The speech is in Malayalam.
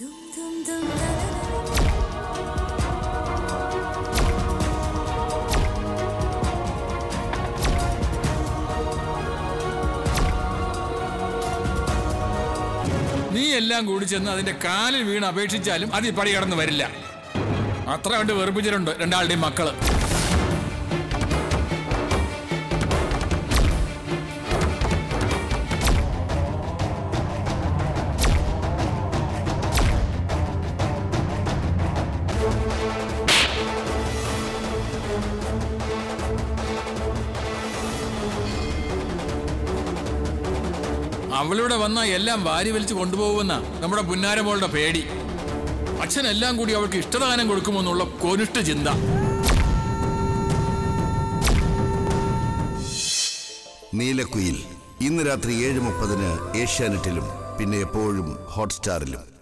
നീ എല്ലാം കൂടി ചെന്ന് അതിന്റെ കാലിൽ വീണ് അപേക്ഷിച്ചാലും അത് ഈ പടി കടന്ന് വരില്ല അത്ര കണ്ട് വെറുപ്പിച്ചിട്ടുണ്ട് രണ്ടാളുടെയും മക്കള് അവളിവിടെ വന്ന എല്ലാം വാരി വലിച്ചു കൊണ്ടുപോകുമെന്ന നമ്മുടെ പുന്നാരമോളുടെ പേടി അച്ഛൻ എല്ലാം കൂടി അവൾക്ക് ഇഷ്ടദാനം കൊടുക്കുമെന്നുള്ള കോനിഷ്ഠ ചിന്ത നീലക്കുയിൽ ഇന്ന് രാത്രി ഏഴ് മുപ്പതിന് ഏഷ്യാനെറ്റിലും പിന്നെ എപ്പോഴും ഹോട്ട്സ്റ്റാറിലും